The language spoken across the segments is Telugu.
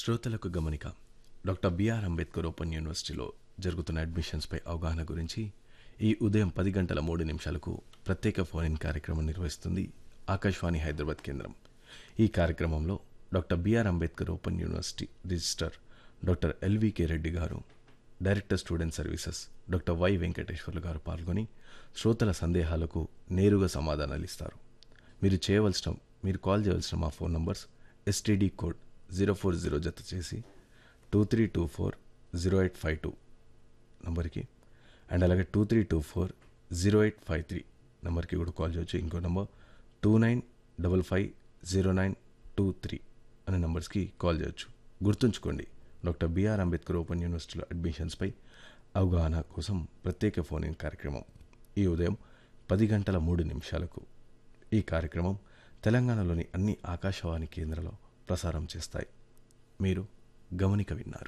శ్రోతలకు గమనిక డాక్టర్ బిఆర్ అంబేద్కర్ ఓపెన్ యూనివర్సిటీలో జరుగుతున్న అడ్మిషన్స్పై అవగాహన గురించి ఈ ఉదయం పది గంటల మూడు నిమిషాలకు ప్రత్యేక ఫోన్ ఇన్ కార్యక్రమం నిర్వహిస్తుంది ఆకాశవాణి హైదరాబాద్ కేంద్రం ఈ కార్యక్రమంలో doctor BR Ambedkar open university register doctor LVK Reddy garu director student services doctor Y Venkateswarlu garu పాల్గొని శ్రోతల సందేహాలకు నేరుగా సమాధానాలు ఇస్తారు మీరు చేయవలసిన మీరు కాల్ చేయవలసిన మా phone numbers STD code zero four zero జత చేసి two three two four zero eight five two నంబర్కి అండ్ అలాగే two three two four zero eight five three నెంబర్కి కూడా కాల్ చేయొచ్చు ఇంకో number two nine double five zero nine two three అనే నెంబర్స్కి కాల్ చేయొచ్చు గుర్తుంచుకోండి డాక్టర్ బిఆర్ అంబేద్కర్ ఓపెన్ యూనివర్సిటీలో అడ్మిషన్స్పై అవగాహన కోసం ప్రత్యేక ఫోన్ ఇన్ కార్యక్రమం ఈ ఉదయం పది గంటల మూడు నిమిషాలకు ఈ కార్యక్రమం తెలంగాణలోని అన్ని ఆకాశవాణి కేంద్రాల్లో ప్రసారం చేస్తాయి మీరు గమనిక విన్నారు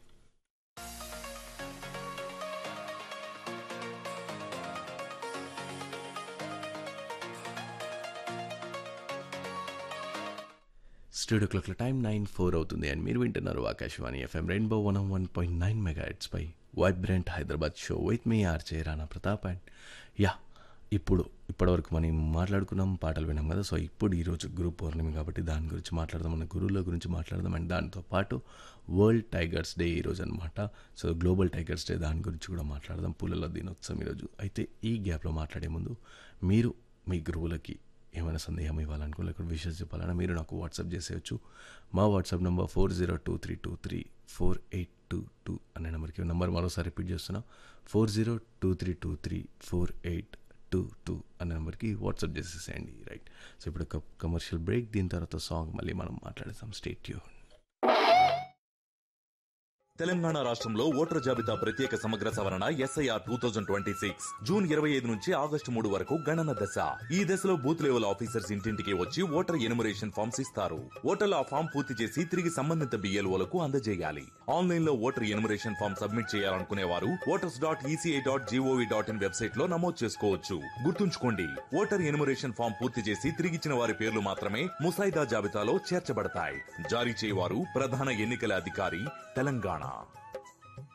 స్టూడియో క్లాక్ల టైం నైన్ ఫోర్ అవుతుంది అండ్ మీరు వింటున్నారు Akashvani FM rainbow one one point nine mega పై వైబ్రెంట్ హైదరాబాద్ షో విత్ మీ RJ Rana Pratap and yeah ఇప్పుడు ఇప్పటివరకు మనం మాట్లాడుకున్నాం పాటలు విన్నాం కదా సో ఇప్పుడు ఈరోజు గురు పౌర్ణమి కాబట్టి దాని గురించి మాట్లాడదాం మన గురువుల గురించి మాట్లాడదాం అండ్ దాంతో పాటు వరల్డ్ టైగర్స్ డే ఈరోజు అనమాట సో గ్లోబల్ టైగర్స్ డే దాని గురించి కూడా మాట్లాడదాం పూలల దినోత్సవం ఈరోజు అయితే ఈ గ్యాప్లో మాట్లాడే ముందు మీరు మీ గురువులకి ఏమైనా సందేహం ఇవ్వాలనుకో లేకపోతే విషెస్ చెప్పాలన్నా మీరు నాకు వాట్సాప్ చేసేయచ్చు మా WhatsApp number four zero two three two three four eight two two అనే నెంబర్కి నెంబర్ మరోసారి రిపీట్ చేస్తున్నా four zero two three two three four eight two two అనే నెంబర్కి వాట్సాప్ చేసేసేయండి రైట్ సో ఇప్పుడు ఒక కమర్షియల్ బ్రేక్ దీని తర్వాత సాంగ్ మళ్ళీ మనం మాట్లాడేస్తాం స్టేట్ ట్యూన్ తెలంగాణ రాష్ట్రంలో ఓటర్ జాబితా ప్రత్యేక సమగ్ర సవరణ SIR two thousand twenty six June ఇరవై ఐదు నుంచి ఆగస్టు మూడు వరకు గణన దశ ఈ దశలో బూత్ లెవెల్ ఆఫీసర్స్ ఇంటింటికి వచ్చి ఓటర్ ఎనుమరేషన్ ఫామ్స్ ఇస్తారు ఓటర్లు ఆ ఫామ్ పూర్తి చేసి తిరిగి సంబంధిత బిఎల్ఓలకు అందజేయాలి ఆన్లైన్ లో ఓటర్ ఎనుమరేషన్ ఫామ్ సబ్మిట్ చేయాలనుకునే వారు voters dot ECI dot GOV dot in website లో నమోదు చేసుకోవచ్చు గుర్తుంచుకోండి ఓటర్ ఎనుమరేషన్ ఫామ్ పూర్తి చేసి తిరిగిచ్చిన వారి పేర్లు మాత్రమే ముసాయిదా జాబితాలో చేర్చబడతాయి జారీ చేయవారు ప్రధాన ఎన్నికల అధికారి తెలంగాణ